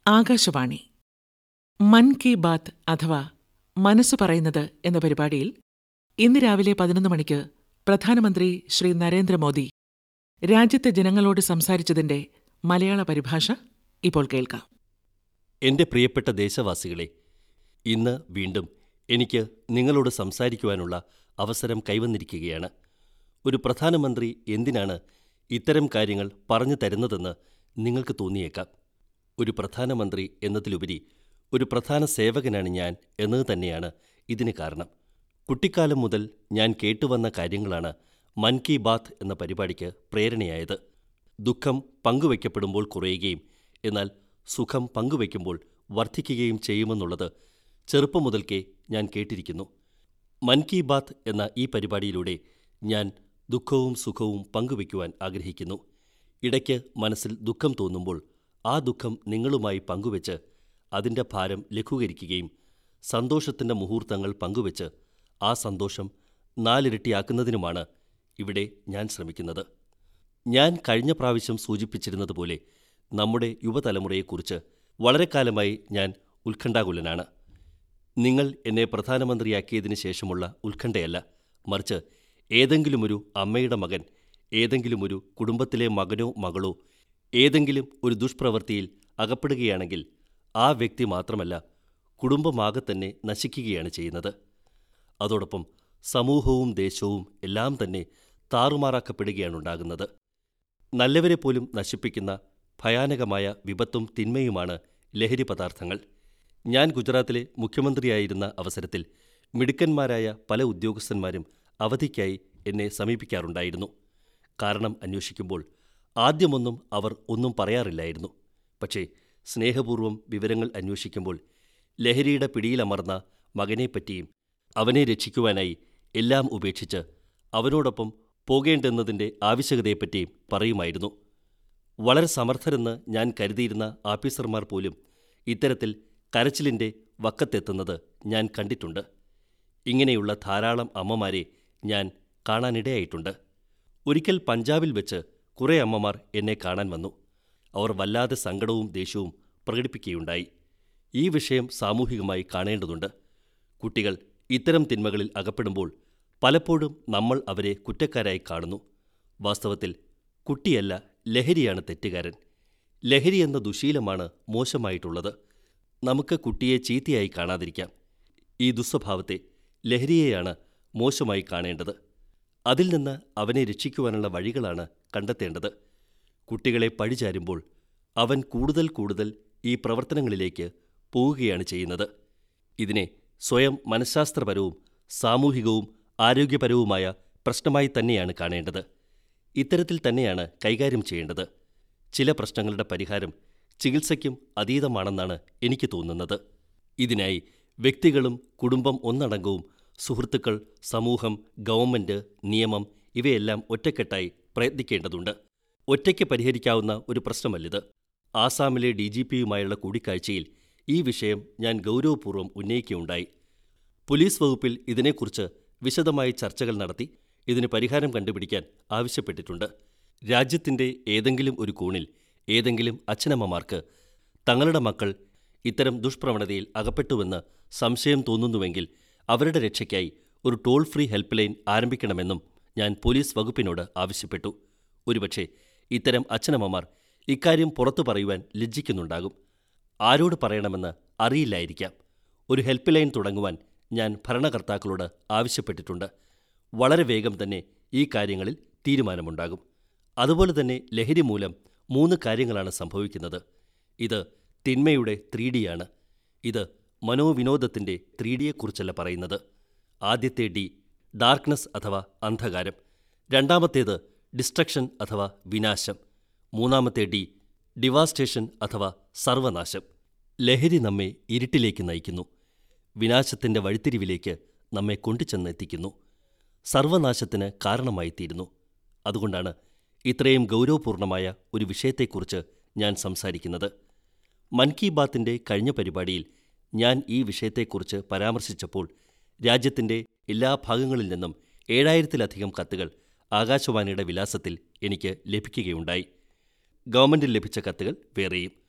ആകാശവാണി മൻ കി ബാത്ത് അഥവാ മനസ്സ് പറയുന്നത് എന്ന പരിപാടിയിൽ ഇന്ന് രാവിലെ പതിനൊന്ന് മണിക്ക് പ്രധാനമന്ത്രി ശ്രീ നരേന്ദ്രമോദി രാജ്യത്തെ ജനങ്ങളോട് സംസാരിച്ചതിന്റെ മലയാള പരിഭാഷ ഇപ്പോൾ കേൾക്കാം എൻ്റെ പ്രിയപ്പെട്ട ദേശവാസികളെ ഇന്ന് വീണ്ടും എനിക്ക് നിങ്ങളോട് സംസാരിക്കുവാനുള്ള അവസരം കൈവന്നിരിക്കുകയാണ് ഒരു പ്രധാനമന്ത്രി എന്തിനാണ് ഇത്തരം കാര്യങ്ങൾ പറഞ്ഞു തരുന്നതെന്ന് നിങ്ങൾക്ക് തോന്നിയേക്കാം ഒരു പ്രധാനമന്ത്രി എന്നതിലുപരി ഒരു പ്രധാന സേവകനാണ് ഞാൻ എന്നത് തന്നെയാണ് ഇതിന് കാരണം കുട്ടിക്കാലം മുതൽ ഞാൻ കേട്ടുവന്ന കാര്യങ്ങളാണ് മൻ കി ബാത്ത് എന്ന പരിപാടിക്ക് പ്രേരണയായത് ദുഃഖം പങ്കുവയ്ക്കപ്പെടുമ്പോൾ കുറയുകയും എന്നാൽ സുഖം പങ്കുവയ്ക്കുമ്പോൾ വർദ്ധിക്കുകയും ചെയ്യുമെന്നുള്ളത് ചെറുപ്പം മുതൽക്കേ ഞാൻ കേട്ടിരിക്കുന്നു മൻ കി ബാത്ത് എന്ന ഈ പരിപാടിയിലൂടെ ഞാൻ ദുഃഖവും സുഖവും പങ്കുവയ്ക്കുവാൻ ആഗ്രഹിക്കുന്നു ഇടയ്ക്ക് മനസ്സിൽ ദുഃഖം തോന്നുമ്പോൾ ആ ദുഃഖം നിങ്ങളുമായി പങ്കുവെച്ച് അതിൻ്റെ ഭാരം ലഘൂകരിക്കുകയും സന്തോഷത്തിൻ്റെ മുഹൂർത്തങ്ങൾ പങ്കുവെച്ച് ആ സന്തോഷം നാലിരട്ടിയാക്കുന്നതിനുമാണ് ഇവിടെ ഞാൻ ശ്രമിക്കുന്നത് ഞാൻ കഴിഞ്ഞ പ്രാവശ്യം സൂചിപ്പിച്ചിരുന്നതുപോലെ നമ്മുടെ യുവതലമുറയെക്കുറിച്ച് വളരെ കാലമായി ഞാൻ ഉത്കണ്ഠാകുലനാണ് നിങ്ങൾ എന്നെ പ്രധാനമന്ത്രിയാക്കിയതിന് ശേഷമുള്ള ഉത്കണ്ഠയല്ല മറിച്ച് ഏതെങ്കിലും ഒരു അമ്മയുടെ മകൻ ഏതെങ്കിലും ഒരു കുടുംബത്തിലെ മകനോ മകളോ ഏതെങ്കിലും ഒരു ദുഷ്പ്രവൃത്തിയിൽ അകപ്പെടുകയാണെങ്കിൽ ആ വ്യക്തി മാത്രമല്ല കുടുംബമാകെ തന്നെ നശിക്കുകയാണ് ചെയ്യുന്നത് അതോടൊപ്പം സമൂഹവും ദേശവും എല്ലാം തന്നെ താറുമാറാക്കപ്പെടുകയാണ് ഉണ്ടാകുന്നത് നല്ലവരെ പോലും നശിപ്പിക്കുന്ന ഭയാനകമായ വിപത്തും തിന്മയുമാണ് ലഹരി പദാർത്ഥങ്ങൾ ഞാൻ ഗുജറാത്തിലെ മുഖ്യമന്ത്രിയായിരുന്ന അവസരത്തിൽ മിടുക്കന്മാരായ പല ഉദ്യോഗസ്ഥന്മാരും അവധിക്കായി എന്നെ സമീപിക്കാറുണ്ടായിരുന്നു കാരണം അന്വേഷിക്കുമ്പോൾ ആദ്യമൊന്നും അവർ ഒന്നും പറയാറില്ലായിരുന്നു പക്ഷേ സ്നേഹപൂർവ്വം വിവരങ്ങൾ അന്വേഷിക്കുമ്പോൾ ലഹരിയുടെ പിടിയിലമർന്ന മകനെപ്പറ്റിയും അവനെ രക്ഷിക്കുവാനായി എല്ലാം ഉപേക്ഷിച്ച് അവനോടൊപ്പം പോകേണ്ടെന്നതിൻ്റെ ആവശ്യകതയെപ്പറ്റിയും പറയുമായിരുന്നു വളരെ സമർത്ഥരെന്ന് ഞാൻ കരുതിയിരുന്ന ആഫീസർമാർ പോലും ഇത്തരത്തിൽ കരച്ചിലിൻ്റെ വക്കത്തെത്തുന്നത് ഞാൻ കണ്ടിട്ടുണ്ട് ഇങ്ങനെയുള്ള ധാരാളം അമ്മമാരെ ഞാൻ കാണാനിടയായിട്ടുണ്ട് ഒരിക്കൽ പഞ്ചാബിൽ വെച്ച് കുറേ അമ്മമാർ എന്നെ കാണാൻ വന്നു അവർ വല്ലാതെ സങ്കടവും ദേഷ്യവും പ്രകടിപ്പിക്കുകയുണ്ടായി ഈ വിഷയം സാമൂഹികമായി കാണേണ്ടതുണ്ട് കുട്ടികൾ ഇത്തരം തിന്മകളിൽ അകപ്പെടുമ്പോൾ പലപ്പോഴും നമ്മൾ അവരെ കുറ്റക്കാരായി കാണുന്നു വാസ്തവത്തിൽ കുട്ടിയല്ല ലഹരിയാണ് തെറ്റുകാരൻ ലഹരി എന്ന ദുശീലമാണ് മോശമായിട്ടുള്ളത് നമുക്ക് കുട്ടിയെ ചീത്തയായി കാണാതിരിക്കാം ഈ ദുസ്വഭാവത്തെ ലഹരിയെയാണ് മോശമായി കാണേണ്ടത് അതിൽ നിന്ന് അവനെ രക്ഷിക്കുവാനുള്ള വഴികളാണ് കണ്ടെത്തേണ്ടത് കുട്ടികളെ പഴിചാരുമ്പോൾ അവൻ കൂടുതൽ കൂടുതൽ ഈ പ്രവർത്തനങ്ങളിലേക്ക് പോവുകയാണ് ചെയ്യുന്നത് ഇതിനെ സ്വയം മനഃശാസ്ത്രപരവും സാമൂഹികവും ആരോഗ്യപരവുമായ പ്രശ്നമായി തന്നെയാണ് കാണേണ്ടത് ഇത്തരത്തിൽ തന്നെയാണ് കൈകാര്യം ചെയ്യേണ്ടത് ചില പ്രശ്നങ്ങളുടെ പരിഹാരം ചികിത്സയ്ക്കും അതീതമാണെന്നാണ് എനിക്ക് തോന്നുന്നത് ഇതിനായി വ്യക്തികളും കുടുംബം ഒന്നടങ്കവും സുഹൃത്തുക്കൾ സമൂഹം ഗവൺമെൻറ് നിയമം ഇവയെല്ലാം ഒറ്റക്കെട്ടായി പ്രയത്നിക്കേണ്ടതുണ്ട് ഒറ്റയ്ക്ക് പരിഹരിക്കാവുന്ന ഒരു പ്രശ്നമല്ലിത് ആസാമിലെ ഡി ജി പിയുമായുള്ള കൂടിക്കാഴ്ചയിൽ ഈ വിഷയം ഞാൻ ഗൗരവപൂർവ്വം ഉന്നയിക്കുകയുണ്ടായി പോലീസ് വകുപ്പിൽ ഇതിനെക്കുറിച്ച് വിശദമായി ചർച്ചകൾ നടത്തി ഇതിന് പരിഹാരം കണ്ടുപിടിക്കാൻ ആവശ്യപ്പെട്ടിട്ടുണ്ട് രാജ്യത്തിൻ്റെ ഏതെങ്കിലും ഒരു കോണിൽ ഏതെങ്കിലും അച്ഛനമ്മമാർക്ക് തങ്ങളുടെ മക്കൾ ഇത്തരം ദുഷ്പ്രവണതയിൽ അകപ്പെട്ടുവെന്ന് സംശയം തോന്നുന്നുവെങ്കിൽ അവരുടെ രക്ഷയ്ക്കായി ഒരു ടോൾ ഫ്രീ ഹെൽപ്പ് ലൈൻ ആരംഭിക്കണമെന്നും ഞാൻ പോലീസ് വകുപ്പിനോട് ആവശ്യപ്പെട്ടു ഒരുപക്ഷെ ഇത്തരം അച്ഛനമ്മമാർ ഇക്കാര്യം പുറത്തു പറയുവാൻ ലജ്ജിക്കുന്നുണ്ടാകും ആരോട് പറയണമെന്ന് അറിയില്ലായിരിക്കാം ഒരു ഹെൽപ്പ് ലൈൻ തുടങ്ങുവാൻ ഞാൻ ഭരണകർത്താക്കളോട് ആവശ്യപ്പെട്ടിട്ടുണ്ട് വളരെ വേഗം തന്നെ ഈ കാര്യങ്ങളിൽ തീരുമാനമുണ്ടാകും അതുപോലെ തന്നെ ലഹരി മൂലം മൂന്ന് കാര്യങ്ങളാണ് സംഭവിക്കുന്നത് ഇത് തിന്മയുടെ ത്രീ ഡിയാണ് ഇത് മനോവിനോദത്തിൻ്റെ ത്രീ ഡിയെക്കുറിച്ചല്ല പറയുന്നത് ആദ്യത്തെ ഡി ഡാർക്ക്നെസ് അഥവാ അന്ധകാരം രണ്ടാമത്തേത് ഡിസ്ട്രക്ഷൻ അഥവാ വിനാശം മൂന്നാമത്തെ ഡി ഡിവാസ്റ്റേഷൻ അഥവാ സർവനാശം ലഹരി നമ്മെ ഇരുട്ടിലേക്ക് നയിക്കുന്നു വിനാശത്തിൻ്റെ വഴിത്തിരിവിലേക്ക് നമ്മെ കൊണ്ടുചെന്നെത്തിക്കുന്നു സർവനാശത്തിന് കാരണമായിത്തീരുന്നു അതുകൊണ്ടാണ് ഇത്രയും ഗൗരവപൂർണമായ ഒരു വിഷയത്തെക്കുറിച്ച് ഞാൻ സംസാരിക്കുന്നത് മൻ കി ബാത്തിൻ്റെ കഴിഞ്ഞ പരിപാടിയിൽ ഞാൻ ഈ വിഷയത്തെക്കുറിച്ച് പരാമർശിച്ചപ്പോൾ രാജ്യത്തിൻ്റെ എല്ലാ ഭാഗങ്ങളിൽ നിന്നും ഏഴായിരത്തിലധികം കത്തുകൾ ആകാശവാണിയുടെ വിലാസത്തിൽ എനിക്ക് ലഭിക്കുകയുണ്ടായി ഗവൺമെൻറ്റിൽ ലഭിച്ച കത്തുകൾ വേറെയും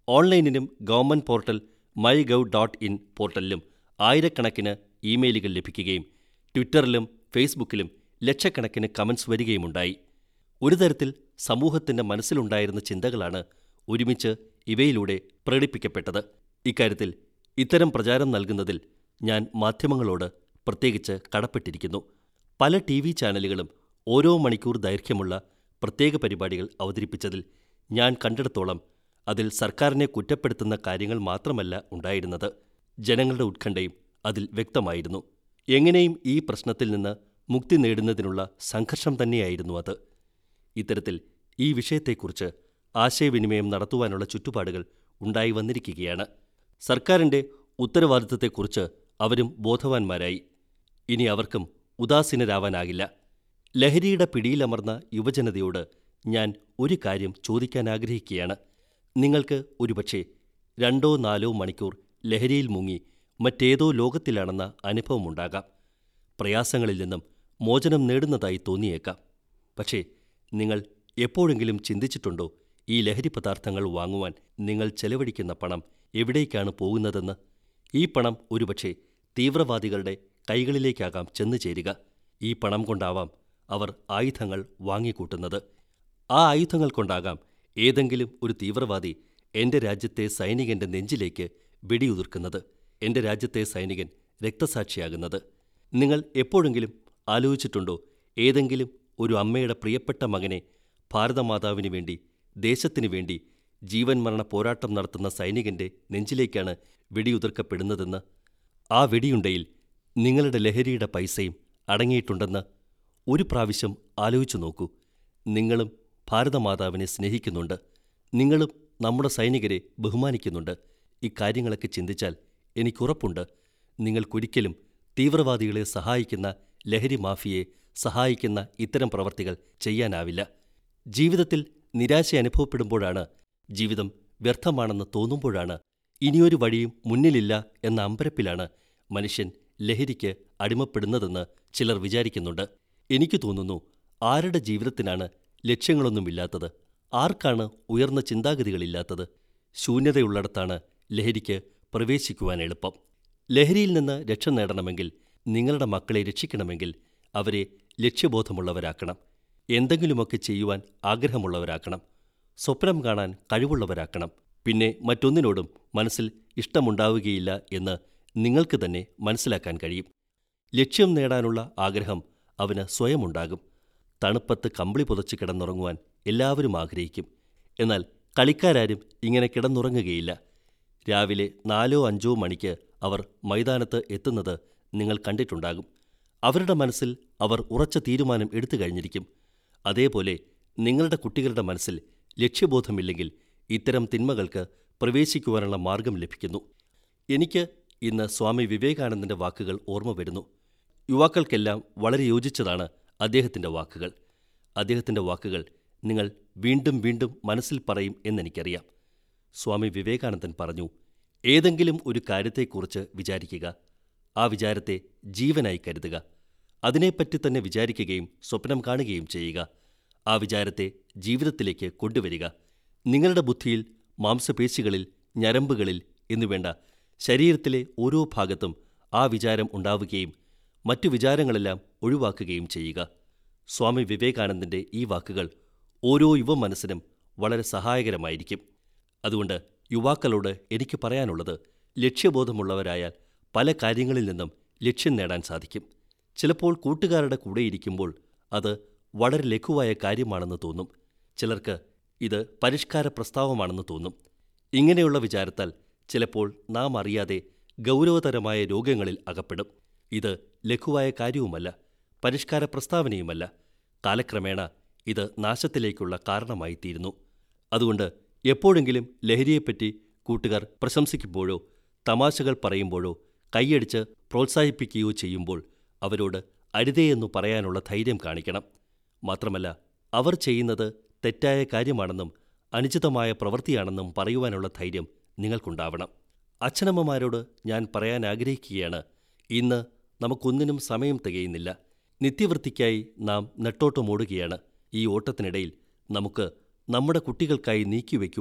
ഓൺലൈനിലും government portal my gov dot in പോർട്ടലിലും ആയിരക്കണക്കിന് ഇമെയിലുകൾ ലഭിക്കുകയും ട്വിറ്ററിലും ഫേസ്ബുക്കിലും ലക്ഷക്കണക്കിന് കമന്റ്സ് വരികയുമുണ്ടായി ഒരു തരത്തിൽ സമൂഹത്തിന്റെ മനസ്സിലുണ്ടായിരുന്ന ചിന്തകളാണ് ഒരുമിച്ച് ഇവയിലൂടെ പ്രകടിപ്പിക്കപ്പെട്ടത് ഇക്കാര്യത്തിൽ ഇത്തരം പ്രചാരം നൽകുന്നതിൽ ഞാൻ മാധ്യമങ്ങളോട് പ്രത്യേകിച്ച് കടപ്പെട്ടിരിക്കുന്നു പല ടി വി ചാനലുകളും ഓരോ മണിക്കൂർ ദൈർഘ്യമുള്ള പ്രത്യേക പരിപാടികൾ അവതരിപ്പിച്ചതിൽ ഞാൻ കണ്ടിടത്തോളം അതിൽ സർക്കാരിനെ കുറ്റപ്പെടുത്തുന്ന കാര്യങ്ങൾ മാത്രമല്ല ഉണ്ടായിരുന്നത് ജനങ്ങളുടെ ഉത്കണ്ഠയും അതിൽ വ്യക്തമായിരുന്നു എങ്ങനെയും ഈ പ്രശ്നത്തിൽ നിന്ന് മുക്തി നേടുന്നതിനുള്ള സംഘർഷം തന്നെയായിരുന്നു അത് ഇത്തരത്തിൽ ഈ വിഷയത്തെക്കുറിച്ച് ആശയവിനിമയം നടത്തുവാനുള്ള ചുറ്റുപാടുകൾ ഉണ്ടായി വന്നിരിക്കുകയാണ് സർക്കാരിൻ്റെ ഉത്തരവാദിത്തത്തെക്കുറിച്ച് അവരും ബോധവാന്മാരായി ഇനി അവർക്കും ഉദാസീനരാവാനാകില്ല ലഹരിയുടെ പിടിയിലമർന്ന യുവജനതയോട് ഞാൻ ഒരു കാര്യം ചോദിക്കാൻ ആഗ്രഹിക്കുകയാണ് നിങ്ങൾക്ക് ഒരുപക്ഷെ രണ്ടോ നാലോ മണിക്കൂർ ലഹരിയിൽ മുങ്ങി മറ്റേതോ ലോകത്തിലാണെന്ന അനുഭവമുണ്ടാകാം പ്രയാസങ്ങളിൽ നിന്നും മോചനം നേടുന്നതായി തോന്നിയേക്കാം പക്ഷേ നിങ്ങൾ എപ്പോഴെങ്കിലും ചിന്തിച്ചിട്ടുണ്ടോ ഈ ലഹരി പദാർത്ഥങ്ങൾ വാങ്ങുവാൻ നിങ്ങൾ ചെലവഴിക്കുന്ന പണം എവിടേക്കാണ് പോകുന്നതെന്ന് ഈ പണം ഒരുപക്ഷെ തീവ്രവാദികളുടെ കൈകളിലേക്കാകാം ചെന്നു ചേരുക ഈ പണം കൊണ്ടാവാം അവർ ആയുധങ്ങൾ വാങ്ങിക്കൂട്ടുന്നത് ആ ആയുധങ്ങൾ കൊണ്ടാകാം ഏതെങ്കിലും ഒരു തീവ്രവാദി എൻ്റെ രാജ്യത്തെ സൈനികന്റെ നെഞ്ചിലേക്ക് വെടിയുതിർക്കുന്നത് എൻ്റെ രാജ്യത്തെ സൈനികൻ രക്തസാക്ഷിയാകുന്നത് നിങ്ങൾ എപ്പോഴെങ്കിലും ആലോചിച്ചിട്ടുണ്ടോ ഏതെങ്കിലും ഒരു അമ്മയുടെ പ്രിയപ്പെട്ട മകനെ ഭാരതമാതാവിന് വേണ്ടി ദേശത്തിനു വേണ്ടി ജീവൻ മരണ പോരാട്ടം നടത്തുന്ന സൈനികന്റെ നെഞ്ചിലേക്കാണ് വെടിയുതിർക്കപ്പെടുന്നതെന്ന് ആ വെടിയുണ്ടയിൽ നിങ്ങളുടെ ലഹരിയുടെ പൈസയും അടങ്ങിയിട്ടുണ്ടെന്ന് ഒരു പ്രാവശ്യം ആലോചിച്ചു നോക്കൂ നിങ്ങളും ഭാരതമാതാവിനെ സ്നേഹിക്കുന്നുണ്ട് നിങ്ങളും നമ്മുടെ സൈനികരെ ബഹുമാനിക്കുന്നുണ്ട് ഇക്കാര്യങ്ങളൊക്കെ ചിന്തിച്ചാൽ എനിക്കുറപ്പുണ്ട് നിങ്ങൾക്കൊരിക്കലും തീവ്രവാദികളെ സഹായിക്കുന്ന ലഹരി മാഫിയെ സഹായിക്കുന്ന ഇത്തരം പ്രവർത്തികൾ ചെയ്യാനാവില്ല ജീവിതത്തിൽ നിരാശ അനുഭവപ്പെടുമ്പോഴാണ് ജീവിതം വ്യർത്ഥമാണെന്ന് തോന്നുമ്പോഴാണ് ഇനിയൊരു വഴിയും മുന്നിലില്ല എന്ന അമ്പരപ്പിലാണ് മനുഷ്യൻ ലഹരിക്ക് അടിമപ്പെടുന്നതെന്ന് ചിലർ വിചാരിക്കുന്നുണ്ട് എനിക്ക് തോന്നുന്നു ആരുടെ ജീവിതത്തിനാണ് ലക്ഷ്യങ്ങളൊന്നുമില്ലാത്തത് ആർക്കാണ് ഉയർന്ന ചിന്താഗതികളില്ലാത്തത് ശൂന്യതയുള്ളിടത്താണ് ലഹരിക്ക് പ്രവേശിക്കുവാൻ എളുപ്പം ലഹരിയിൽ നിന്ന് രക്ഷ നേടണമെങ്കിൽ നിങ്ങളുടെ മക്കളെ രക്ഷിക്കണമെങ്കിൽ അവരെ ലക്ഷ്യബോധമുള്ളവരാക്കണം എന്തെങ്കിലുമൊക്കെ ചെയ്യുവാൻ ആഗ്രഹമുള്ളവരാക്കണം സ്വപ്നം കാണാൻ കഴിവുള്ളവരാക്കണം പിന്നെ മറ്റൊന്നിനോടും മനസ്സിൽ ഇഷ്ടമുണ്ടാവുകയില്ല എന്ന് നിങ്ങൾക്ക് തന്നെ മനസ്സിലാക്കാൻ കഴിയും ലക്ഷ്യം നേടാനുള്ള ആഗ്രഹം അവന് സ്വയം ഉണ്ടാകും തണുപ്പത്ത് കമ്പിളി പുതച്ച് കിടന്നുറങ്ങുവാൻ എല്ലാവരും ആഗ്രഹിക്കും എന്നാൽ കളിക്കാരും ഇങ്ങനെ കിടന്നുറങ്ങുകയില്ല രാവിലെ നാലോ അഞ്ചോ മണിക്ക് അവർ മൈതാനത്ത് എത്തുന്നത് നിങ്ങൾ കണ്ടിട്ടുണ്ടാകും അവരുടെ മനസ്സിൽ അവർ ഉറച്ച തീരുമാനം എടുത്തു കഴിഞ്ഞിരിക്കും അതേപോലെ നിങ്ങളുടെ കുട്ടികളുടെ മനസ്സിൽ ലക്ഷ്യബോധമില്ലെങ്കിൽ ഇത്തരം തിന്മകൾക്ക് പ്രവേശിക്കുവാനുള്ള മാർഗം ലഭിക്കുന്നു എനിക്ക് ഇന്ന് സ്വാമി വിവേകാനന്ദന്റെ വാക്കുകൾ ഓർമ്മ വരുന്നു യുവാക്കൾക്കെല്ലാം വളരെ യോജിച്ചതാണ് അദ്ദേഹത്തിന്റെ വാക്കുകൾ അദ്ദേഹത്തിന്റെ വാക്കുകൾ നിങ്ങൾ വീണ്ടും വീണ്ടും മനസ്സിൽ പറയും എന്നെനിക്കറിയാം സ്വാമി വിവേകാനന്ദൻ പറഞ്ഞു ഏതെങ്കിലും ഒരു കാര്യത്തെക്കുറിച്ച് വിചാരിക്കുക ആ വിചാരത്തെ ജീവനായി കരുതുക അതിനെപ്പറ്റി തന്നെ വിചാരിക്കുകയും സ്വപ്നം കാണുകയും ചെയ്യുക ആ വിചാരത്തെ ജീവിതത്തിലേക്ക് കൊണ്ടുവരിക നിങ്ങളുടെ ബുദ്ധിയിൽ മാംസപേശികളിൽ ഞരമ്പുകളിൽ എന്നുവേണ്ട ശരീരത്തിലെ ഓരോ ഭാഗത്തും ആ വിചാരം ഉണ്ടാവുകയും മറ്റു വിചാരങ്ങളെല്ലാം ഒഴിവാക്കുകയും ചെയ്യുക സ്വാമി വിവേകാനന്ദന്റെ ഈ വാക്കുകൾ ഓരോ യുവ മനസ്സിനും വളരെ സഹായകരമായിരിക്കും അതുകൊണ്ട് യുവാക്കളോട് എനിക്ക് പറയാനുള്ളത് ലക്ഷ്യബോധമുള്ളവരായാൽ പല കാര്യങ്ങളിൽ നിന്നും ലക്ഷ്യം നേടാൻ സാധിക്കും ചിലപ്പോൾ കൂട്ടുകാരുടെ കൂടെ ഇരിക്കുമ്പോൾ അത് വളരെ ലഘുവായ കാര്യമാണെന്ന് തോന്നും ചിലർക്ക് ഇത് പരിഷ്കാര പ്രസ്താവമാണെന്ന് തോന്നും ഇങ്ങനെയുള്ള വിചാരത്താൽ ചിലപ്പോൾ നാം അറിയാതെ ഗൗരവതരമായ രോഗങ്ങളിൽ അകപ്പെടും ഇത് ലഘുവായ കാര്യവുമല്ല പരിഷ്കാര പ്രസ്താവനയുമല്ല കാലക്രമേണ ഇത് നാശത്തിലേക്കുള്ള കാരണമായി തീരുന്നു അതുകൊണ്ട് എപ്പോഴെങ്കിലും ലഹരിയെപ്പറ്റി കൂട്ടുകാർ പ്രശംസിക്കുമ്പോഴോ തമാശകൾ പറയുമ്പോഴോ കൈയടിച്ച് പ്രോത്സാഹിപ്പിക്കുകയോ ചെയ്യുമ്പോൾ അവരോട് അരുതേയെന്നു പറയാനുള്ള ധൈര്യം കാണിക്കണം മാത്രമല്ല അവർ ചെയ്യുന്നത് തെറ്റായ കാര്യമാണെന്നും അനുചിതമായ പ്രവൃത്തിയാണെന്നും പറയുവാനുള്ള ധൈര്യം നിങ്ങൾക്കുണ്ടാവണം അച്ഛനമ്മമാരോട് ഞാൻ പറയാൻ ആഗ്രഹിക്കുകയാണ് ഇന്ന് നമുക്കൊന്നിനും സമയം തികയുന്നില്ല നിത്യവൃത്തിക്കായി നാം നെട്ടോട്ടമോടുകയാണ് ഈ ഓട്ടത്തിനിടയിൽ നമുക്ക് നമ്മുടെ കുട്ടികൾക്കായി നീക്കിവെക്കുവാൻ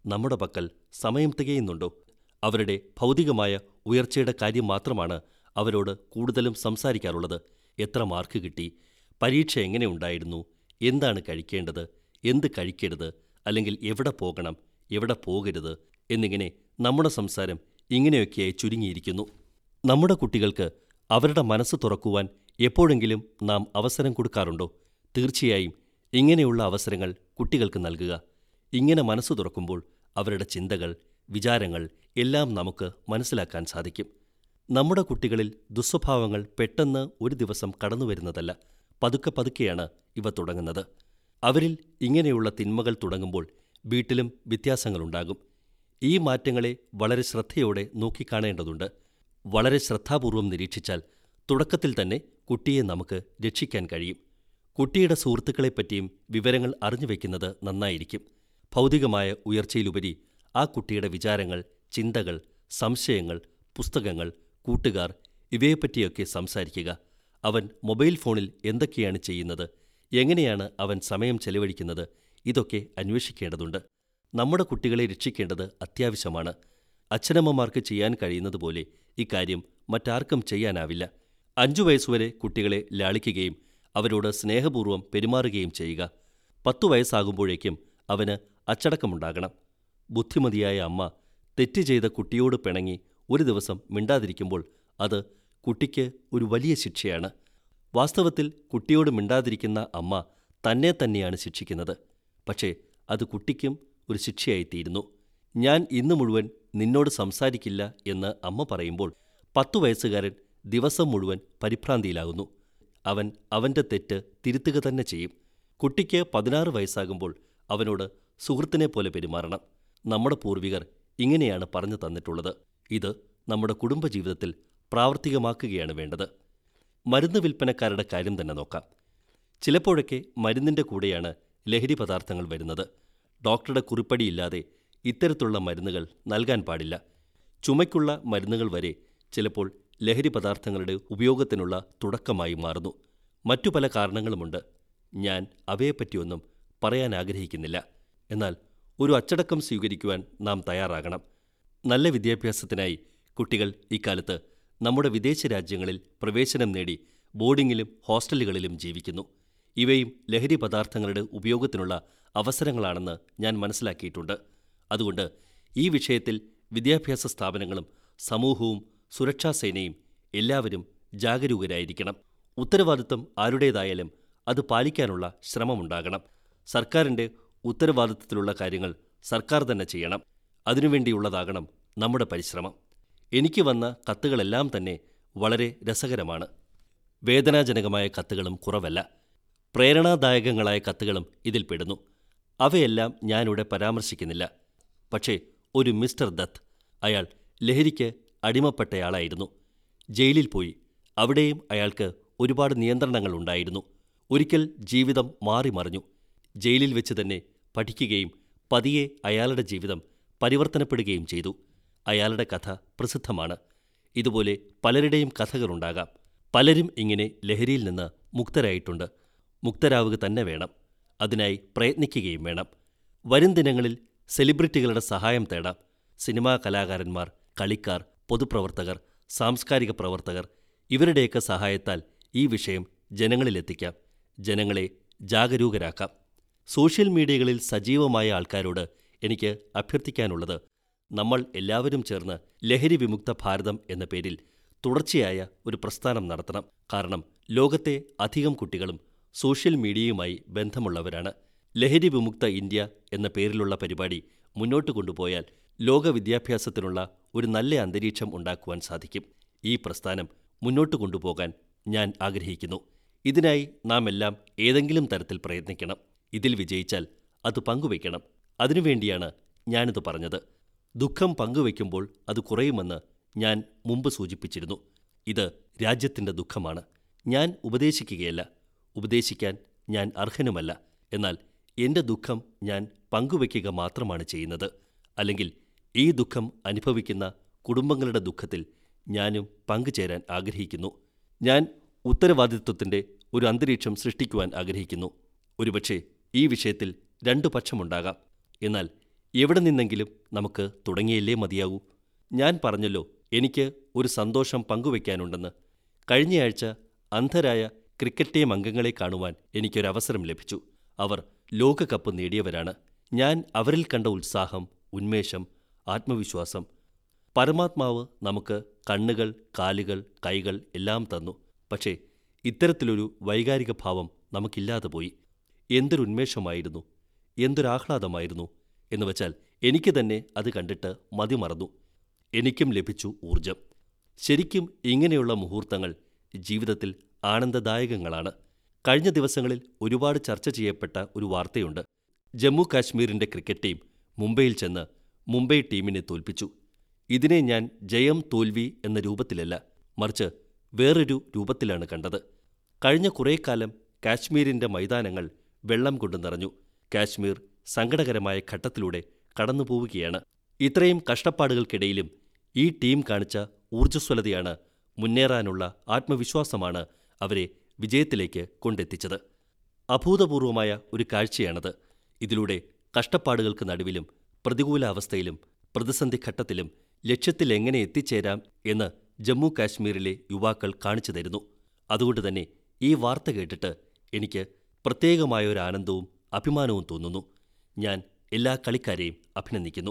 നമ്മുടെ പക്കൽ സമയം തികയുന്നുണ്ടോ അവരുടെ ഭൗതികമായ ഉയർച്ചയുടെ കാര്യം മാത്രമാണ് അവരോട് കൂടുതലും സംസാരിക്കാറുള്ളത് എത്ര മാർക്ക് കിട്ടി പരീക്ഷ എങ്ങനെ ഉണ്ടായിരുന്നു എന്താണ് കഴിക്കേണ്ടത് എന്ത് കഴിക്കരുത് അല്ലെങ്കിൽ എവിടെ പോകണം എവിടെ പോകരുത് എന്നിങ്ങനെ നമ്മുടെ സംസാരം ഇങ്ങനെയൊക്കെയായി ചുരുങ്ങിയിരിക്കുന്നു നമ്മുടെ കുട്ടികൾക്ക് അവരുടെ മനസ്സ് തുറക്കുവാൻ എപ്പോഴെങ്കിലും നാം അവസരം കൊടുക്കാറുണ്ടോ തീർച്ചയായും ഇങ്ങനെയുള്ള അവസരങ്ങൾ കുട്ടികൾക്ക് നൽകുക ഇങ്ങനെ മനസ്സ് തുറക്കുമ്പോൾ അവരുടെ ചിന്തകൾ വിചാരങ്ങൾ എല്ലാം നമുക്ക് മനസ്സിലാക്കാൻ സാധിക്കും നമ്മുടെ കുട്ടികളിൽ ദുസ്വഭാവങ്ങൾ പെട്ടെന്ന് ഒരു ദിവസം കടന്നു വരുന്നതല്ല പതുക്കെ പതുക്കെയാണ് ഇവ തുടങ്ങുന്നത് അവരിൽ ഇങ്ങനെയുള്ള തിന്മകൾ തുടങ്ങുമ്പോൾ വീട്ടിലും വ്യത്യാസങ്ങളുണ്ടാകും ഈ മാറ്റങ്ങളെ വളരെ ശ്രദ്ധയോടെ നോക്കിക്കാണേണ്ടതുണ്ട് വളരെ ശ്രദ്ധാപൂർവം നിരീക്ഷിച്ചാൽ തുടക്കത്തിൽ തന്നെ കുട്ടിയെ നമുക്ക് രക്ഷിക്കാൻ കഴിയും കുട്ടിയുടെ സുഹൃത്തുക്കളെപ്പറ്റിയും വിവരങ്ങൾ അറിഞ്ഞു വയ്ക്കുന്നത് നന്നായിരിക്കും ഭൗതികമായ ഉയർച്ചയിലുപരി ആ കുട്ടിയുടെ വിചാരങ്ങൾ ചിന്തകൾ സംശയങ്ങൾ പുസ്തകങ്ങൾ കൂട്ടുകാർ ഇവയെപ്പറ്റിയൊക്കെ സംസാരിക്കുക അവൻ മൊബൈൽ ഫോണിൽ എന്തൊക്കെയാണ് ചെയ്യുന്നത് എങ്ങനെയാണ് അവൻ സമയം ചെലവഴിക്കുന്നത് ഇതൊക്കെ അന്വേഷിക്കേണ്ടതുണ്ട് നമ്മുടെ കുട്ടികളെ രക്ഷിക്കേണ്ടത് അത്യാവശ്യമാണ് അച്ഛനമ്മമാർക്ക് ചെയ്യാൻ കഴിയുന്നതുപോലെ ഇക്കാര്യം മറ്റാർക്കും ചെയ്യാനാവില്ല അഞ്ചു വയസ്സുവരെ കുട്ടികളെ ലാളിക്കുകയും അവരോട് സ്നേഹപൂർവ്വം പെരുമാറുകയും ചെയ്യുക പത്തു വയസ്സാകുമ്പോഴേക്കും അവന് അച്ചടക്കമുണ്ടാകണം ബുദ്ധിമതിയായ അമ്മ തെറ്റ് ചെയ്ത കുട്ടിയോട് പിണങ്ങി ഒരു ദിവസം മിണ്ടാതിരിക്കുമ്പോൾ അത് കുട്ടിക്ക് ഒരു വലിയ ശിക്ഷയാണ് വാസ്തവത്തിൽ കുട്ടിയോട് മിണ്ടാതിരിക്കുന്ന അമ്മ തന്നെ തന്നെയാണ് ശിക്ഷിക്കുന്നത് പക്ഷേ അത് കുട്ടിക്കും ഒരു ശിക്ഷയായിത്തീരുന്നു ഞാൻ ഇന്ന് മുഴുവൻ നിന്നോട് സംസാരിക്കില്ല എന്ന് അമ്മ പറയുമ്പോൾ പത്തു വയസ്സുകാരൻ ദിവസം മുഴുവൻ പരിഭ്രാന്തിയിലാകുന്നു അവൻ അവൻ്റെ തെറ്റ് തിരുത്തുക തന്നെ ചെയ്യും കുട്ടിക്ക് പതിനാറ് വയസ്സാകുമ്പോൾ അവനോട് സുഹൃത്തിനെ പോലെ പെരുമാറണം നമ്മുടെ പൂർവികർ ഇങ്ങനെയാണ് പറഞ്ഞു തന്നിട്ടുള്ളത് ഇത് നമ്മുടെ കുടുംബജീവിതത്തിൽ പ്രാവർത്തികമാക്കുകയാണ് വേണ്ടത് മരുന്ന് വിൽപ്പനക്കാരുടെ കാര്യം തന്നെ നോക്കാം ചിലപ്പോഴൊക്കെ മരുന്നിൻ്റെ കൂടെയാണ് ലഹരി പദാർത്ഥങ്ങൾ വരുന്നത് ഡോക്ടറുടെ കുറിപ്പടിയില്ലാതെ ഇത്തരത്തിലുള്ള മരുന്നുകൾ നൽകാൻ പാടില്ല ചുമയ്ക്കുള്ള മരുന്നുകൾ വരെ ചിലപ്പോൾ ലഹരി പദാർത്ഥങ്ങളുടെ ഉപയോഗത്തിനുള്ള തുടക്കമായി മാറുന്നു മറ്റു പല കാരണങ്ങളുമുണ്ട് ഞാൻ അവയെപ്പറ്റിയൊന്നും പറയാൻ ആഗ്രഹിക്കുന്നില്ല എന്നാൽ ഒരു അച്ചടക്കം സ്വീകരിക്കുവാൻ നാം തയ്യാറാകണം നല്ല വിദ്യാഭ്യാസത്തിനായി കുട്ടികൾ ഇക്കാലത്ത് നമ്മുടെ വിദേശ രാജ്യങ്ങളിൽ പ്രവേശനം നേടി ബോർഡിങ്ങിലും ഹോസ്റ്റലുകളിലും ജീവിക്കുന്നു ഇവയും ലഹരി പദാർത്ഥങ്ങളുടെ ഉപയോഗത്തിനുള്ള അവസരങ്ങളാണെന്ന് ഞാൻ മനസ്സിലാക്കിയിട്ടുണ്ട് അതുകൊണ്ട് ഈ വിഷയത്തിൽ വിദ്യാഭ്യാസ സ്ഥാപനങ്ങളും സമൂഹവും സുരക്ഷാ സേനയും എല്ലാവരും ജാഗരൂകരായിരിക്കണം ഉത്തരവാദിത്വം ആരുടേതായാലും അത് പാലിക്കാനുള്ള ശ്രമമുണ്ടാകണം സർക്കാരിൻ്റെ ഉത്തരവാദിത്വത്തിലുള്ള കാര്യങ്ങൾ സർക്കാർ തന്നെ ചെയ്യണം അതിനുവേണ്ടിയുള്ളതാകണം നമ്മുടെ പരിശ്രമം എനിക്ക് വന്ന കത്തുകളെല്ലാം തന്നെ വളരെ രസകരമാണ് വേദനാജനകമായ കത്തുകളും കുറവല്ല പ്രേരണാദായകങ്ങളായ കത്തുകളും ഇതിൽ പെടുന്നു അവയെല്ലാം ഞാനിവിടെ പരാമർശിക്കുന്നില്ല പക്ഷേ ഒരു മിസ്റ്റർ ദത്ത് അയാൾ ലഹരിക്ക് അടിമപ്പെട്ടയാളായിരുന്നു ജയിലിൽ പോയി അവിടെയും അയാൾക്ക് ഒരുപാട് നിയന്ത്രണങ്ങൾ ഉണ്ടായിരുന്നു ഒരിക്കൽ ജീവിതം മാറിമറിഞ്ഞു ജയിലിൽ വെച്ച് തന്നെ പഠിക്കുകയും പതിയെ അയാളുടെ ജീവിതം പരിവർത്തനപ്പെടുകയും ചെയ്തു അയാളുടെ കഥ പ്രസിദ്ധമാണ് ഇതുപോലെ പലരുടെയും കഥകളുണ്ടാകാം പലരും ഇങ്ങനെ ലഹരിയിൽ നിന്ന് മുക്തരായിട്ടുണ്ട് മുക്തരാവുക തന്നെ വേണം അതിനായി പ്രയത്നിക്കുകയും വേണം വരും ദിനങ്ങളിൽ സെലിബ്രിറ്റികളുടെ സഹായം തേടാം സിനിമാ കലാകാരന്മാർ കളിക്കാർ പൊതുപ്രവർത്തകർ സാംസ്കാരിക പ്രവർത്തകർ ഇവരുടെയൊക്കെ സഹായത്താൽ ഈ വിഷയം ജനങ്ങളിലെത്തിക്കാം ജനങ്ങളെ ജാഗരൂകരാക്കാം സോഷ്യൽ മീഡിയകളിൽ സജീവമായ ആൾക്കാരോട് എനിക്ക് അഭ്യർത്ഥിക്കാനുള്ളത് നമ്മൾ എല്ലാവരും ചേർന്ന് ലഹരി വിമുക്ത ഭാരതം എന്ന പേരിൽ തുടർച്ചയായ ഒരു പ്രസ്ഥാനം നടത്തണം കാരണം ലോകത്തെ അധികം കുട്ടികളും സോഷ്യൽ മീഡിയയുമായി ബന്ധമുള്ളവരാണ് ലഹരി വിമുക്ത ഇന്ത്യ എന്ന പേരിലുള്ള പരിപാടി മുന്നോട്ട് കൊണ്ടുപോയാൽ ലോക വിദ്യാഭ്യാസത്തിനുള്ള ഒരു നല്ല അന്തരീക്ഷം ഉണ്ടാക്കുവാൻ സാധിക്കും ഈ പ്രസ്ഥാനം മുന്നോട്ട് കൊണ്ടുപോകാൻ ഞാൻ ആഗ്രഹിക്കുന്നു ഇതിനായി നാം എല്ലാം ഏതെങ്കിലും തരത്തിൽ പ്രയത്നിക്കണം ഇതിൽ വിജയിച്ചാൽ അത് പങ്കുവയ്ക്കണം അതിനുവേണ്ടിയാണ് ഞാനിത് പറഞ്ഞത് ദുഃഖം പങ്കുവയ്ക്കുമ്പോൾ അത് കുറയുമെന്ന് ഞാൻ മുമ്പ് സൂചിപ്പിച്ചിരുന്നു ഇത് രാജ്യത്തിൻ്റെ ദുഃഖമാണ് ഞാൻ ഉപദേശിക്കുകയല്ല ഉപദേശിക്കാൻ ഞാൻ അർഹനുമല്ല എന്നാൽ എൻ്റെ ദുഃഖം ഞാൻ പങ്കുവയ്ക്കുക മാത്രമാണ് ചെയ്യുന്നത് അല്ലെങ്കിൽ ഈ ദുഃഖം അനുഭവിക്കുന്ന കുടുംബങ്ങളുടെ ദുഃഖത്തിൽ ഞാനും പങ്കുചേരാൻ ആഗ്രഹിക്കുന്നു ഞാൻ ഉത്തരവാദിത്വത്തിൻ്റെ ഒരു അന്തരീക്ഷം സൃഷ്ടിക്കുവാൻ ആഗ്രഹിക്കുന്നു ഒരുപക്ഷെ ഈ വിഷയത്തിൽ രണ്ടു പക്ഷമുണ്ടാകാം എന്നാൽ എവിടെ നിന്നെങ്കിലും നമുക്ക് തുടങ്ങിയല്ലേ മതിയാകൂ ഞാൻ പറഞ്ഞല്ലോ എനിക്ക് ഒരു സന്തോഷം പങ്കുവയ്ക്കാനുണ്ടെന്ന് കഴിഞ്ഞയാഴ്ച അന്ധരായ ക്രിക്കറ്റ് ടീം അംഗങ്ങളെ കാണുവാൻ എനിക്കൊരവസരം ലഭിച്ചു അവർ ലോകകപ്പ് നേടിയവരാണ് ഞാൻ അവരിൽ കണ്ട ഉത്സാഹം ഉന്മേഷം ആത്മവിശ്വാസം പരമാത്മാവ് നമുക്ക് കണ്ണുകൾ കാലുകൾ കൈകൾ എല്ലാം തന്നു പക്ഷേ ഇത്തരത്തിലൊരു വൈകാരിക ഭാവം നമുക്കില്ലാതെ പോയി എന്തൊരു ഉന്മേഷമായിരുന്നു എന്തൊരാഹ്ലാദമായിരുന്നു എന്ന് വച്ചാൽ എനിക്ക് തന്നെ അത് കണ്ടിട്ട് മതിമറന്നു എനിക്കും ലഭിച്ചു ഊർജം ശരിക്കും ഇങ്ങനെയുള്ള മുഹൂർത്തങ്ങൾ ജീവിതത്തിൽ ആനന്ദദായകങ്ങളാണ് കഴിഞ്ഞ ദിവസങ്ങളിൽ ഒരുപാട് ചർച്ച ചെയ്യപ്പെട്ട ഒരു വാർത്തയുണ്ട് ജമ്മു കാശ്മീരിന്റെ ക്രിക്കറ്റ് ടീം മുംബൈയിൽ ചെന്ന് മുംബൈ ടീമിനെ തോൽപ്പിച്ചു ഇതിനെ ഞാൻ ജയം തോൽവി എന്ന രൂപത്തിലല്ല മറിച്ച് വേറൊരു രൂപത്തിലാണ് കണ്ടത് കഴിഞ്ഞ കുറേ കാലം കാശ്മീരിന്റെ മൈതാനങ്ങൾ വെള്ളം കൊണ്ട് നിറഞ്ഞു കാശ്മീർ സങ്കടകരമായ ഘട്ടത്തിലൂടെ കടന്നുപോവുകയാണ് ഇത്രയും കഷ്ടപ്പാടുകൾക്കിടയിലും ഈ ടീം കാണിച്ച ഊർജ്ജസ്വലതയാണ് മുന്നേറാനുള്ള ആത്മവിശ്വാസമാണ് അവരെ വിജയത്തിലേക്ക് കൊണ്ടെത്തിച്ചത് അഭൂതപൂർവമായ ഒരു കാഴ്ചയാണത് ഇതിലൂടെ കഷ്ടപ്പാടുകൾക്ക് നടുവിലും പ്രതികൂലാവസ്ഥയിലും പ്രതിസന്ധി ഘട്ടത്തിലും ലക്ഷ്യത്തിൽ എങ്ങനെ എത്തിച്ചേരാം എന്ന് ജമ്മു കാശ്മീരിലെ യുവാക്കൾ കാണിച്ചു തരുന്നു അതുകൊണ്ട് തന്നെ ഈ വാർത്ത കേട്ടിട്ട് എനിക്ക് പ്രത്യേകമായ ഒരു ആനന്ദവും അഭിമാനവും തോന്നുന്നു ഞാൻ എല്ലാ കളിക്കാരെയും അഭിനന്ദിക്കുന്നു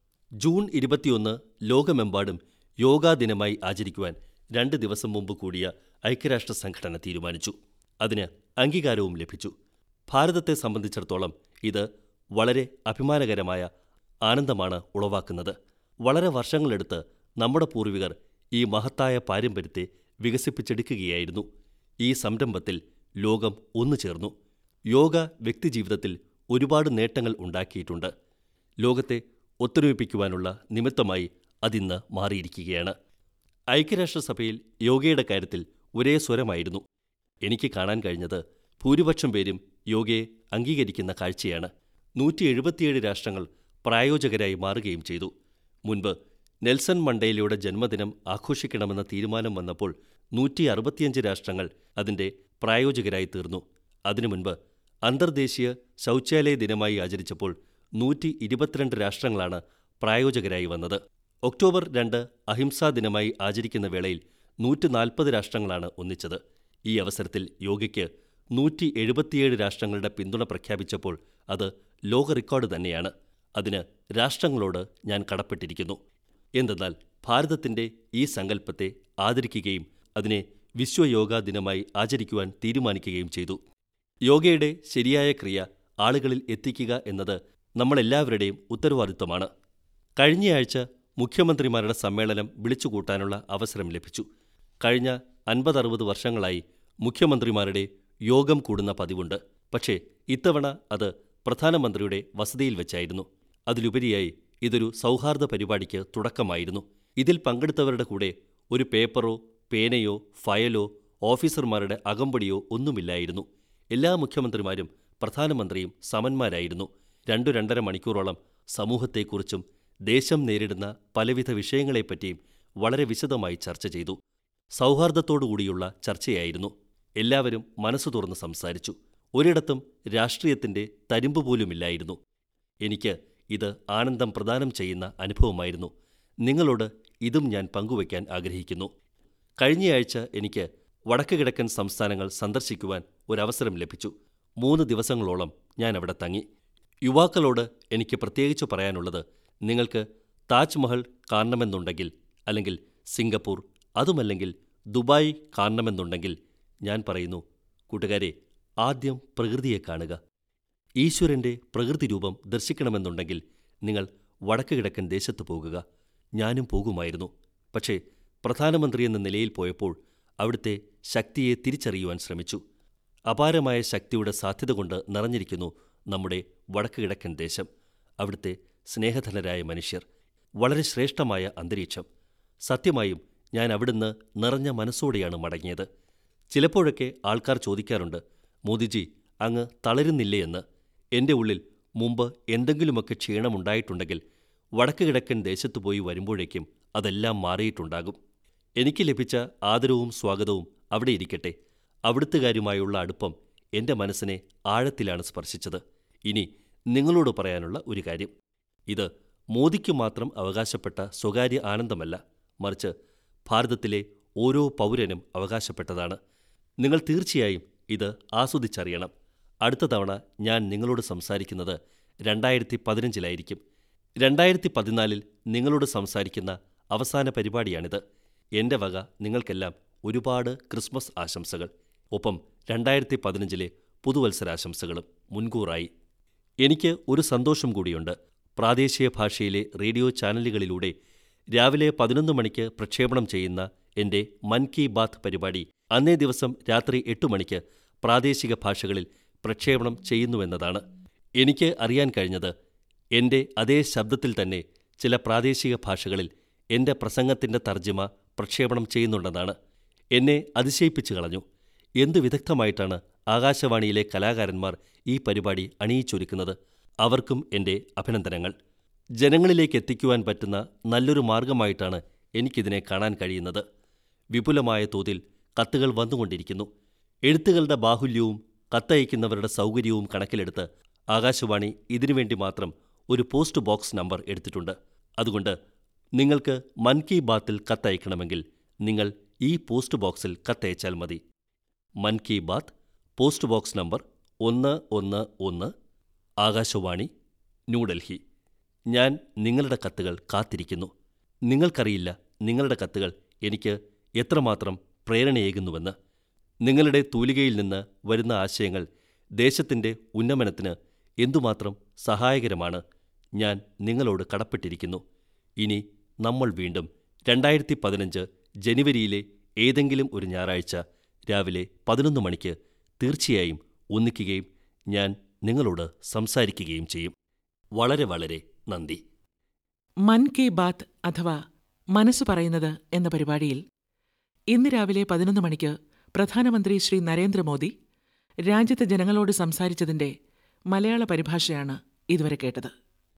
ജൂൺ ഇരുപത്തിയൊന്ന് ലോകമെമ്പാടും യോഗാ ദിനമായി ആചരിക്കുവാൻ രണ്ട് ദിവസം മുമ്പ് കൂടിയ ഐക്യരാഷ്ട്ര സംഘടന തീരുമാനിച്ചു അതിന് അംഗീകാരവും ലഭിച്ചു ഭാരതത്തെ സംബന്ധിച്ചിടത്തോളം ഇത് വളരെ അഭിമാനകരമായ ആനന്ദമാണ് ഉളവാക്കുന്നത് വളരെ വർഷങ്ങളെടുത്ത് നമ്മുടെ പൂർവികർ ഈ മഹത്തായ പാരമ്പര്യത്തെ വികസിപ്പിച്ചെടുക്കുകയായിരുന്നു ഈ സംരംഭത്തിൽ ലോകം ഒന്നു ചേർന്നു യോഗ വ്യക്തിജീവിതത്തിൽ ഒരുപാട് നേട്ടങ്ങൾ ഉണ്ടാക്കിയിട്ടുണ്ട് ലോകത്തെ ഒത്തൊരുമിപ്പിക്കുവാനുള്ള നിമിത്തമായി അതിന്ന് മാറിയിരിക്കുകയാണ് ഐക്യരാഷ്ട്രസഭയിൽ യോഗയുടെ കാര്യത്തിൽ ഒരേ സ്വരമായിരുന്നു എനിക്ക് കാണാൻ കഴിഞ്ഞത് ഭൂരിപക്ഷം പേരും യോഗയെ അംഗീകരിക്കുന്ന കാഴ്ചയാണ് നൂറ്റി എഴുപത്തിയേഴ് രാഷ്ട്രങ്ങൾ പ്രായോജകരായി മാറുകയും ചെയ്തു മുൻപ് നെൽസൺ മണ്ടേലയുടെ ജന്മദിനം ആഘോഷിക്കണമെന്ന തീരുമാനം വന്നപ്പോൾ നൂറ്റി അറുപത്തിയഞ്ച് രാഷ്ട്രങ്ങൾ അതിന്റെ പ്രായോജകരായി തീർന്നു അതിനു മുൻപ് അന്തർദേശീയ ശൗചാലയ ദിനമായി ആചരിച്ചപ്പോൾ നൂറ്റി ഇരുപത്തിരണ്ട് രാഷ്ട്രങ്ങളാണ് പ്രായോജകരായി വന്നത് ഒക്ടോബർ രണ്ട് അഹിംസാ ദിനമായി ആചരിക്കുന്ന വേളയിൽ നൂറ്റി നാൽപ്പത് രാഷ്ട്രങ്ങളാണ് ഒന്നിച്ചത് ഈ അവസരത്തിൽ യോഗയ്ക്ക് നൂറ്റി എഴുപത്തിയേഴ് രാഷ്ട്രങ്ങളുടെ പിന്തുണ പ്രഖ്യാപിച്ചപ്പോൾ അത് ലോക റെക്കോർഡ് തന്നെയാണ് അതിന് രാഷ്ട്രങ്ങളോട് ഞാൻ കടപ്പെട്ടിരിക്കുന്നു എന്തെന്നാൽ ഭാരതത്തിന്റെ ഈ സങ്കല്പത്തെ ആദരിക്കുകയും അതിനെ വിശ്വയോഗാ ദിനമായി ആചരിക്കുവാൻ തീരുമാനിക്കുകയും ചെയ്തു യോഗയുടെ ശരിയായ ക്രിയ ആളുകളിൽ എത്തിക്കുക എന്നത് നമ്മളെല്ലാവരുടെയും ഉത്തരവാദിത്വമാണ് കഴിഞ്ഞയാഴ്ച മുഖ്യമന്ത്രിമാരുടെ സമ്മേളനം വിളിച്ചുകൂട്ടാനുള്ള അവസരം ലഭിച്ചു കഴിഞ്ഞ അൻപതറുപത് വർഷങ്ങളായി മുഖ്യമന്ത്രിമാരുടെ യോഗം കൂടുന്ന പതിവുണ്ട് പക്ഷേ ഇത്തവണ അത് പ്രധാനമന്ത്രിയുടെ വസതിയിൽ വെച്ചായിരുന്നു അതിലുപരിയായി ഇതൊരു സൗഹാർദ്ദ പരിപാടിക്ക് തുടക്കമായിരുന്നു ഇതിൽ പങ്കെടുത്തവരുടെ കൂടെ ഒരു പേപ്പറോ പേനയോ ഫയലോ ഓഫീസർമാരുടെ അകമ്പടിയോ ഒന്നുമില്ലായിരുന്നു എല്ലാ മുഖ്യമന്ത്രിമാരും പ്രധാനമന്ത്രിയും സമന്മാരായിരുന്നു രണ്ടു രണ്ടര മണിക്കൂറോളം സമൂഹത്തെക്കുറിച്ചും ദേശം നേരിടുന്ന പലവിധ വിഷയങ്ങളെപ്പറ്റിയും വളരെ വിശദമായി ചർച്ച ചെയ്തു സൗഹാർദ്ദത്തോടുകൂടിയുള്ള ചർച്ചയായിരുന്നു എല്ലാവരും മനസ്സു തുറന്ന് സംസാരിച്ചു ഒരിടത്തും രാഷ്ട്രീയത്തിന്റെ തരിമ്പ് പോലുമില്ലായിരുന്നു എനിക്ക് ഇത് ആനന്ദം പ്രദാനം ചെയ്യുന്ന അനുഭവമായിരുന്നു നിങ്ങളോട് ഇതും ഞാൻ പങ്കുവയ്ക്കാൻ ആഗ്രഹിക്കുന്നു കഴിഞ്ഞയാഴ്ച എനിക്ക് വടക്ക് കിഴക്കൻ സംസ്ഥാനങ്ങൾ സന്ദർശിക്കുവാൻ ഒരവസരം ലഭിച്ചു മൂന്ന് ദിവസങ്ങളോളം ഞാൻ അവിടെ തങ്ങി യുവാക്കളോട് എനിക്ക് പ്രത്യേകിച്ച് പറയാനുള്ളത് നിങ്ങൾക്ക് താജ്മഹൽ കാണണമെന്നുണ്ടെങ്കിൽ അല്ലെങ്കിൽ സിംഗപ്പൂർ അതുമല്ലെങ്കിൽ ദുബായ് കാണണമെന്നുണ്ടെങ്കിൽ ഞാൻ പറയുന്നു കൂട്ടുകാരെ ആദ്യം പ്രകൃതിയെ കാണുക ഈശ്വരന്റെ പ്രകൃതി രൂപം ദർശിക്കണമെന്നുണ്ടെങ്കിൽ നിങ്ങൾ വടക്ക് കിഴക്കൻ ദേശത്ത് പോകുക ഞാനും പോകുമായിരുന്നു പക്ഷേ പ്രധാനമന്ത്രി എന്ന നിലയിൽ പോയപ്പോൾ അവിടുത്തെ ശക്തിയെ തിരിച്ചറിയുവാൻ ശ്രമിച്ചു അപാരമായ ശക്തിയുടെ സാധ്യത കൊണ്ട് നിറഞ്ഞിരിക്കുന്നു നമ്മുടെ വടക്ക് കിഴക്കൻ ദേശം അവിടുത്തെ സ്നേഹധനരായ മനുഷ്യർ വളരെ ശ്രേഷ്ഠമായ അന്തരീക്ഷം സത്യമായും ഞാൻ അവിടുന്ന് നിറഞ്ഞ മനസ്സോടെയാണ് മടങ്ങിയത് ചിലപ്പോഴൊക്കെ ആൾക്കാർ ചോദിക്കാറുണ്ട് മോദിജി അങ്ങ് തളരുന്നില്ലേ എന്ന് എൻ്റെ ഉള്ളിൽ മുമ്പ് എന്തെങ്കിലുമൊക്കെ ക്ഷീണമുണ്ടായിട്ടുണ്ടെങ്കിൽ വടക്ക് കിഴക്കൻ ദേശത്തു പോയി വരുമ്പോഴേക്കും അതെല്ലാം മാറിയിട്ടുണ്ടാകും എനിക്ക് ലഭിച്ച ആദരവും സ്വാഗതവും അവിടെ ഇരിക്കട്ടെ അവിടുത്തുകാരുമായുള്ള അടുപ്പം എൻ്റെ മനസ്സിനെ ആഴത്തിലാണ് സ്പർശിച്ചത് ഇനി നിങ്ങളോട് പറയാനുള്ള ഒരു കാര്യം ഇത് മോദിക്ക് മാത്രം അവകാശപ്പെട്ട സ്വകാര്യ ആനന്ദമല്ല മറിച്ച് ഭാരതത്തിലെ ഓരോ പൗരനും അവകാശപ്പെട്ടതാണ് നിങ്ങൾ തീർച്ചയായും ഇത് ആസ്വദിച്ചറിയണം അടുത്ത തവണ ഞാൻ നിങ്ങളോട് സംസാരിക്കുന്നത് രണ്ടായിരത്തി പതിനഞ്ചിലായിരിക്കും രണ്ടായിരത്തി പതിനാലിൽ നിങ്ങളോട് സംസാരിക്കുന്ന അവസാന പരിപാടിയാണിത് എൻ്റെ വക നിങ്ങൾക്കെല്ലാം ഒരുപാട് ക്രിസ്മസ് ആശംസകൾ ഒപ്പം രണ്ടായിരത്തി പതിനഞ്ചിലെ പുതുവത്സരാശംസകളും മുൻകൂറായി എനിക്ക് ഒരു സന്തോഷം കൂടിയുണ്ട് പ്രാദേശിക ഭാഷയിലെ റേഡിയോ ചാനലുകളിലൂടെ രാവിലെ പതിനൊന്ന് മണിക്ക് പ്രക്ഷേപണം ചെയ്യുന്ന എൻ്റെ മൻ കി ബാത്ത് പരിപാടി അന്നേ ദിവസം രാത്രി എട്ട് മണിക്ക് പ്രാദേശിക ഭാഷകളിൽ പ്രക്ഷേപണം ചെയ്യുന്നുവെന്നതാണ് എനിക്ക് അറിയാൻ കഴിഞ്ഞത് എൻ്റെ അതേ ശബ്ദത്തിൽ തന്നെ ചില പ്രാദേശിക ഭാഷകളിൽ എൻ്റെ പ്രസംഗത്തിൻ്റെ തർജ്ജിമ പ്രക്ഷേപണം ചെയ്യുന്നുണ്ടെന്നാണ് എന്നെ അതിശയിപ്പിച്ചു കളഞ്ഞു എന്തു വിദഗ്ധമായിട്ടാണ് ആകാശവാണിയിലെ കലാകാരന്മാർ ഈ പരിപാടി അണിയിച്ചൊരുക്കുന്നത് അവർക്കും എൻ്റെ അഭിനന്ദനങ്ങൾ ജനങ്ങളിലേക്ക് എത്തിക്കുവാൻ പറ്റുന്ന നല്ലൊരു മാർഗമായിട്ടാണ് എനിക്കിതിനെ കാണാൻ കഴിയുന്നത് വിപുലമായ തോതിൽ കത്തുകൾ വന്നുകൊണ്ടിരിക്കുന്നു എഴുത്തുകളുടെ ബാഹുല്യവും കത്തയക്കുന്നവരുടെ സൗകര്യവും കണക്കിലെടുത്ത് ആകാശവാണി ഇതിനുവേണ്ടി മാത്രം ഒരു പോസ്റ്റ് ബോക്സ് നമ്പർ എടുത്തിട്ടുണ്ട് അതുകൊണ്ട് നിങ്ങൾക്ക് മൻ കി ബാത്തിൽ കത്തയക്കണമെങ്കിൽ നിങ്ങൾ ഈ പോസ്റ്റ് ബോക്സിൽ കത്തയച്ചാൽ മതി Mann Ki Baat post box number ഒന്ന് ഒന്ന് ഒന്ന് ആകാശവാണി ന്യൂഡൽഹി ഞാൻ നിങ്ങളുടെ കത്തുകൾ കാത്തിരിക്കുന്നു നിങ്ങൾക്കറിയില്ല നിങ്ങളുടെ കത്തുകൾ എനിക്ക് എത്രമാത്രം പ്രേരണയേകുന്നുവെന്ന് നിങ്ങളുടെ തൂലികയിൽ നിന്ന് വരുന്ന ആശയങ്ങൾ ദേശത്തിൻ്റെ ഉന്നമനത്തിന് എന്തുമാത്രം സഹായകരമാണ് ഞാൻ നിങ്ങളോട് കടപ്പെട്ടിരിക്കുന്നു ഇനി നമ്മൾ വീണ്ടും രണ്ടായിരത്തി പതിനഞ്ച് ജനുവരിയിലെ ഏതെങ്കിലും ഒരു ഞായറാഴ്ച രാവിലെ പതിനൊന്ന് മണിക്ക് തീർച്ചയായും ഒന്നിക്കുകയും ഞാൻ നിങ്ങളോട് സംസാരിക്കുകയും ചെയ്യും വളരെ വളരെ നന്ദി മൻ കി ബാത്ത് അഥവാ മനസ്സ് പറയുന്നത് എന്ന പരിപാടിയിൽ ഇന്ന് രാവിലെ പതിനൊന്ന് മണിക്ക് പ്രധാനമന്ത്രി ശ്രീ നരേന്ദ്രമോദി രാജ്യത്തെ ജനങ്ങളോട് സംസാരിച്ചതിന്റെ മലയാള പരിഭാഷയാണ് ഇതുവരെ കേട്ടത്